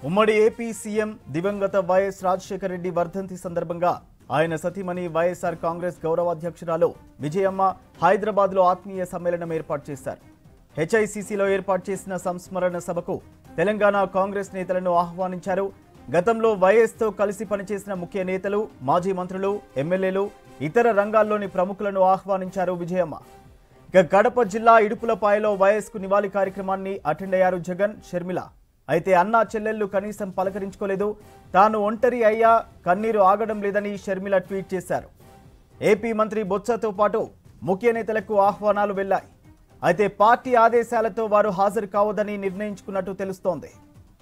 ఉమ్మడి AP CM దివంగత YS Rajasekhara Reddy వర్ధంతి సందర్భంగా ఆయన సతీమణి వైఎస్ఆర్ కాంగ్రెస్ గౌరవాధ్యక్షురాలు విజయమ్మ హైదరాబాద్లో ఆత్మీయ సమ్మేళనం ఏర్పాటు చేశారు హెచ్ఐసిసిలో ఏర్పాటు చేసిన సంస్మరణ సభకు తెలంగాణ కాంగ్రెస్ నేతలను ఆహ్వానించారు గతంలో వైఎస్తో కలిసి పనిచేసిన ముఖ్య నేతలు మాజీ మంత్రులు ఎమ్మెల్యేలు ఇతర రంగాల్లోని ప్రముఖులను ఆహ్వానించారు విజయమ్మ ఇక కడప జిల్లా ఇడుపులపాయలో వైఎస్కు నివాళి కార్యక్రమాన్ని అటెండ్ అయ్యారు జగన్ షర్మిల అయితే అన్నా చెల్లెళ్లు కనీసం పలకరించుకోలేదు తాను ఒంటరి అయ్యా కన్నీరు ఆగడం లేదని షర్మిల ట్వీట్ చేశారు ఏపీ మంత్రి బొత్సతో పాటు ముఖ్య నేతలకు ఆహ్వానాలు వెళ్లాయి అయితే పార్టీ ఆదేశాలతో వారు హాజరు కావద్దని నిర్ణయించుకున్నట్టు తెలుస్తోంది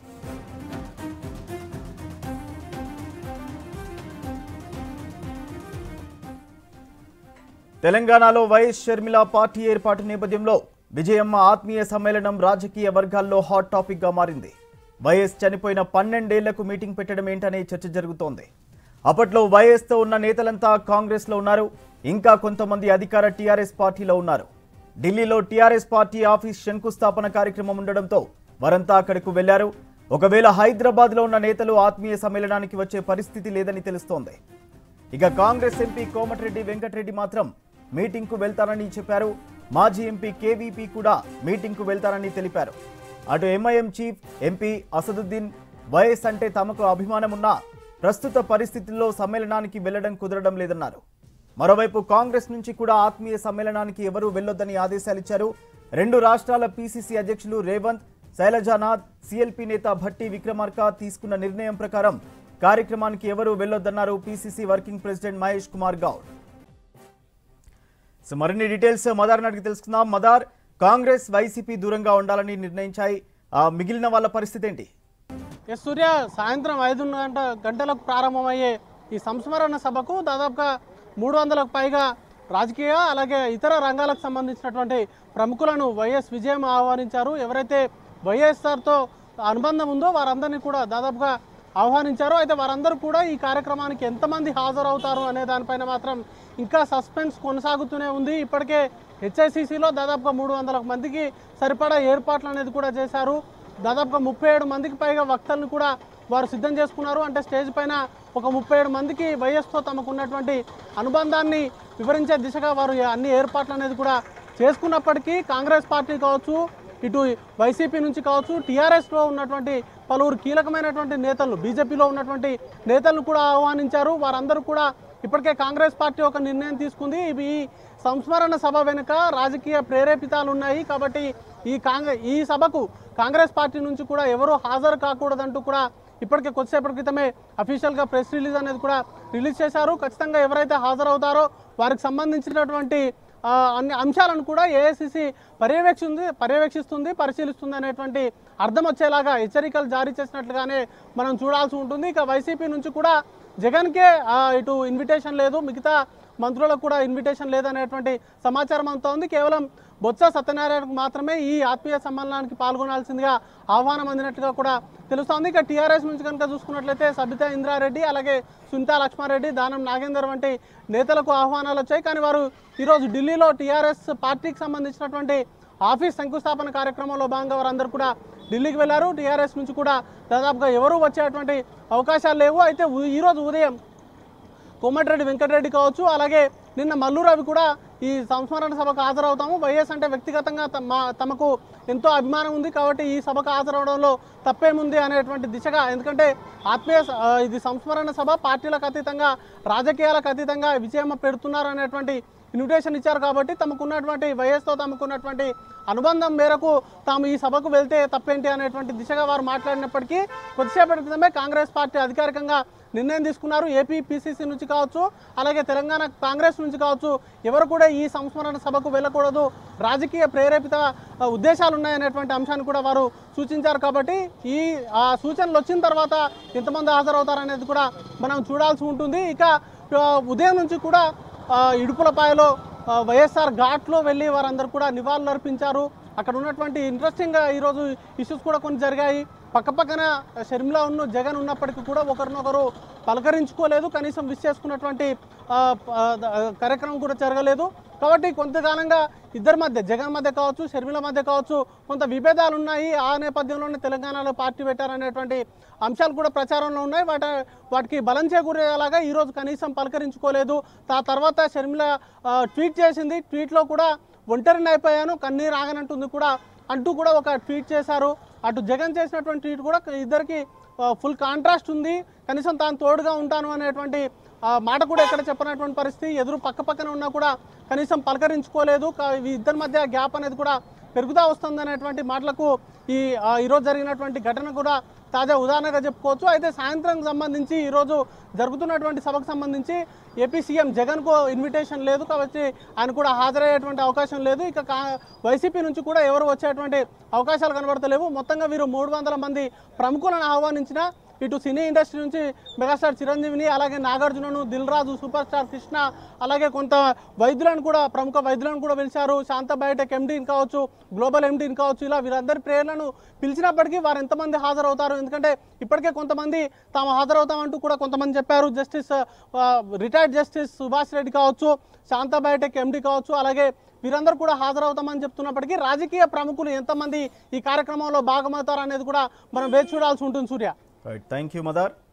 తెలంగాణలో వైఎస్ షర్మిల పార్టీ ఏర్పాటు నేపథ్యంలో విజయమ్మ ఆత్మీయ సమ్మేళనం రాజకీయ వర్గాల్లో హాట్ టాపిక్ గా మారింది వైఎస్ చనిపోయిన పన్నెండేళ్లకు మీటింగ్ పెట్టడం ఏంటనే చర్చ జరుగుతోంది అప్పట్లో వైఎస్తో ఉన్న నేతలంతా కాంగ్రెస్లో ఉన్నారు ఇంకా కొంతమంది అధికార టీఆర్ఎస్ పార్టీలో ఉన్నారు ఢిల్లీలో టీఆర్ఎస్ పార్టీ ఆఫీస్ శంకుస్థాపన కార్యక్రమం ఉండడంతో వారంతా అక్కడకు వెళ్లారు ఒకవేళ హైదరాబాద్లో ఉన్న నేతలు ఆత్మీయ సమ్మేళనానికి వచ్చే పరిస్థితి లేదని తెలుస్తోంది ఇక కాంగ్రెస్ ఎంపీ కోమటిరెడ్డి వెంకటరెడ్డి మాత్రం మీటింగ్కు వెళ్తానని చెప్పారు మాజీ ఎంపీ కేవీపీ కూడా మీటింగ్కు వెళ్తారని తెలిపారు అటు MIM chief MP Asaduddin YS అంటే తమకు అభిమానం ఉన్నా ప్రస్తుత పరిస్థితుల్లో సమ్మేళనానికి వెళ్లడం కుదరడం లేదన్నారు మరోవైపు కాంగ్రెస్ నుంచి కూడా ఆత్మీయ సమ్మేళనానికి ఎవరూ వెళ్లొద్దని ఆదేశాలిచ్చారు రెండు రాష్ట్రాల పీసీసీ అధ్యక్షులు రేవంత్ శైలజానాథ్ సిఎల్పి నేత భట్టి విక్రమార్క తీసుకున్న నిర్ణయం ప్రకారం కార్యక్రమానికి ఎవరూ వెళ్లొద్దన్నారు PCC working president Mahesh Kumar Goud so మరిన్ని డీటెయిల్స్ మదార్ అడిగి తెలుసుకుందాం మదార్ కాంగ్రెస్ వైసీపీ దూరంగా ఉండాలని నిర్ణయించాయి ఆ, మిగిలిన వాళ్ళ పరిస్థితి ఏంటి ఎస్ సూర్య సాయంత్రం ఐదు గంట గంటలకు ప్రారంభమయ్యే ఈ సంస్మరణ సభకు దాదాపుగా మూడు వందలకు పైగా రాజకీయ అలాగే ఇతర రంగాలకు సంబంధించినటువంటి ప్రముఖులను వైఎస్ విజయం ఆహ్వానించారు ఎవరైతే వైఎస్ఆర్తో అనుబంధం ఉందో వారందరినీ కూడా దాదాపుగా ఆహ్వానించారు అయితే వారందరూ కూడా ఈ కార్యక్రమానికి ఎంతమంది హాజరవుతారు అనే దానిపైన మాత్రం ఇంకా సస్పెన్స్ కొనసాగుతూనే ఉంది ఇప్పటికే హెచ్ఐసిసిలో దాదాపుగా మూడు వందల మందికి సరిపడా ఏర్పాట్లు అనేది కూడా చేశారు దాదాపుగా ముప్పై ఏడు మందికి పైగా వక్తలను కూడా వారు సిద్ధం చేసుకున్నారు అంటే స్టేజ్ పైన ఒక ముప్పై ఏడు మందికి వైఎస్తో తమకు ఉన్నటువంటి అనుబంధాన్ని వివరించే దిశగా వారు అన్ని ఏర్పాట్లు అనేది కూడా చేసుకున్నప్పటికీ కాంగ్రెస్ పార్టీ కావచ్చు ఇటు వైసీపీ నుంచి కావచ్చు టీఆర్ఎస్లో ఉన్నటువంటి పలువురు కీలకమైనటువంటి నేతలు బీజేపీలో ఉన్నటువంటి నేతలను కూడా ఆహ్వానించారు వారందరూ కూడా ఇప్పటికే కాంగ్రెస్ పార్టీ ఒక నిర్ణయం తీసుకుంది ఇవి ఈ సంస్మరణ సభ వెనుక రాజకీయ ప్రేరేపితాలు ఉన్నాయి కాబట్టి ఈ కాంగ్రెస్ ఈ సభకు కాంగ్రెస్ పార్టీ నుంచి కూడా ఎవరు హాజరు కాకూడదంటూ కూడా ఇప్పటికే కొద్దిసేపటి క్రితమే అఫీషియల్గా ప్రెస్ రిలీజ్ అనేది కూడా రిలీజ్ చేశారు ఖచ్చితంగా ఎవరైతే హాజరవుతారో వారికి సంబంధించినటువంటి ఆ, అన్ని అంశాలను కూడా ఏఐసిసి పర్యవేక్షిస్తుంది పర్యవేక్షిస్తుంది పరిశీలిస్తుంది అనేటువంటి అర్థం వచ్చేలాగా హెచ్చరికలు జారీ చేసినట్లుగానే మనం చూడాల్సి ఉంటుంది ఇక వైసీపీ నుంచి కూడా జగన్కే ఆ, ఇటు ఇన్విటేషన్ లేదు మిగతా మంత్రులకు కూడా ఇన్విటేషన్ లేదనేటువంటి సమాచారం అంతా ఉంది కేవలం బొత్స సత్యనారాయణకు మాత్రమే ఈ ఆత్మీయ సమ్మేళనానికి పాల్గొనాల్సిందిగా ఆహ్వానం అందినట్టుగా కూడా తెలుస్తోంది ఇక టీఆర్ఎస్ నుంచి కనుక చూసుకున్నట్లయితే సబితా ఇంద్రారెడ్డి అలాగే సునీతా లక్ష్మారెడ్డి దానం నాగేందర్ వంటి నేతలకు ఆహ్వానాలు వచ్చాయి కానీ వారు ఈరోజు ఢిల్లీలో టీఆర్ఎస్ పార్టీకి సంబంధించినటువంటి ఆఫీస్ శంకుస్థాపన కార్యక్రమంలో భాగంగా వారందరూ కూడా ఢిల్లీకి వెళ్లారు టీఆర్ఎస్ నుంచి కూడా దాదాపుగా ఎవరు వచ్చేటువంటి అవకాశాలు లేవు అయితే ఉ- ఈరోజు ఉదయం కోమటిరెడ్డి వెంకటరెడ్డి కావచ్చు అలాగే నిన్న మల్లు రవి కూడా ఈ సంస్మరణ సభకు హాజరవుతాము వైఎస్ అంటే వ్యక్తిగతంగా తమ మా- తమకు ఎంతో అభిమానం ఉంది కాబట్టి ఈ సభకు హాజరవడంలో తప్పేముంది అనేటువంటి దిశగా ఎందుకంటే ఆత్మీయ స- ఆ, ఇది సంస్మరణ సభ పార్టీలకు అతీతంగా రాజకీయాలకు అతీతంగా విజయమ్మ పెడుతున్నారు అనేటువంటి ఇన్విటేషన్ ఇచ్చారు కాబట్టి తమకున్నటువంటి వైఎస్తో తమకున్నటువంటి అనుబంధం మేరకు తాము ఈ సభకు వెళ్తే తప్పేంటి అనేటువంటి దిశగా వారు మాట్లాడినప్పటికీ కొద్దిసేపటి క్రితమే కాంగ్రెస్ పార్టీ అధికారికంగా నిర్ణయం తీసుకున్నారు ఏపీ పీసీసీ నుంచి కావచ్చు అలాగే తెలంగాణ కాంగ్రెస్ నుంచి కావచ్చు ఎవరు కూడా ఈ సంస్మరణ సభకు వెళ్ళకూడదు రాజకీయ ప్రేరేపిత ఆ, ఉద్దేశాలు ఉన్నాయనేటువంటి అంశాన్ని కూడా వారు సూచించారు కాబట్టి ఈ ఆ సూచనలు వచ్చిన తర్వాత ఎంతమంది హాజరవుతారనేది కూడా మనం చూడాల్సి ఉంటుంది ఇక ఆ, ఉదయం నుంచి కూడా ఆ, ఇడుపులపాయలో ఆ, వైఎస్ఆర్ ఘాట్లో వెళ్ళి వారందరూ కూడా నివాళులు అర్పించారు అక్కడ ఉన్నటువంటి ఇంట్రెస్టింగ్గా ఈరోజు ఇష్యూస్ కూడా కొన్ని జరిగాయి పక్కపక్కన షర్మిల ఉన్న జగన్ ఉన్నప్పటికీ కూడా ఒకరినొకరు పలకరించుకోలేదు కనీసం విష్ చేసుకున్నటువంటి ఆ, ఆ, ద- కార్యక్రమం కూడా జరగలేదు కాబట్టి కొంతకాలంగా ఇద్దరి మధ్య జగన్ మధ్య కావచ్చు షర్మిల మధ్య కావచ్చు కొంత విభేదాలు ఉన్నాయి ఆ నేపథ్యంలోనే తెలంగాణలో పార్టీ పెట్టారనేటువంటి అంశాలు కూడా ప్రచారంలో ఉన్నాయి వాటి వాటికి బలం చేకూరేలాగా ఈరోజు కనీసం పలకరించుకోలేదు ఆ తర్వాత షర్మిల ఆ, ట్వీట్ చేసింది ట్వీట్లో కూడా ఒంటరిని అయిపోయాను కన్నీరు ఆగనంటుంది కూడా అంటూ కూడా ఒక ట్వీట్ చేశారు అటు జగన్ చేసినటువంటి ట్వీట్ కూడా ఇద్దరికి ఫుల్ కాంట్రాస్ట్ ఉంది కనీసం తాను తోడుగా ఉంటాను అనేటువంటి ఆ, మాట కూడా ఎక్కడ చెప్పనటువంటి పరిస్థితి ఎదురు పక్క పక్కన ఉన్నా కూడా కనీసం పలకరించుకోలేదు కా- ఈ ఇద్దరి మధ్య గ్యాప్ అనేది కూడా పెరుగుతా వస్తుంది అనేటువంటి మాటలకు ఈ ఆ, ఈరోజు జరిగినటువంటి ఘటన కూడా తాజా ఉదాహరణగా చెప్పుకోవచ్చు అయితే సాయంత్రం సంబంధించి ఈరోజు జరుగుతున్నటువంటి సభకు సంబంధించి ఏపీ సీఎం జగన్కు ఇన్విటేషన్ లేదు కాబట్టి ఆయన కూడా హాజరయ్యేటువంటి అవకాశం లేదు ఇక కా- వైసీపీ నుంచి కూడా ఎవరు వచ్చేటువంటి అవకాశాలు కనబడతలేవు మొత్తంగా వీరు మూడు వందల మంది ప్రముఖులను ఆహ్వానించిన ఇటు సినీ ఇండస్ట్రీ నుంచి మెగాస్టార్ చిరంజీవిని అలాగే నాగార్జునను దిల్ రాజు సూపర్ స్టార్ కృష్ణ అలాగే కొంత వైద్యులను కూడా ప్రముఖ వైద్యులను కూడా పిలిచారు శాంత బయోటెక్ ఎండీని కావచ్చు గ్లోబల్ ఎండీని కావచ్చు ఇలా వీరందరి ప్రేరణను పిలిచినప్పటికీ వారు ఎంతమంది హాజరవుతారు ఎందుకంటే ఇప్పటికే కొంతమంది తాము హాజరవుతామంటూ కూడా కొంతమంది చెప్పారు justice retired justice Subhash Reddy కావచ్చు శాంత బయోటెక్ ఎండీ కావచ్చు అలాగే వీరందరూ కూడా హాజరవుతామని చెప్తున్నప్పటికీ రాజకీయ ప్రముఖులు ఎంతమంది ఈ కార్యక్రమంలో భాగమవుతారు అనేది కూడా మనం వేచి చూడాల్సి ఉంటుంది Surya right thank you mother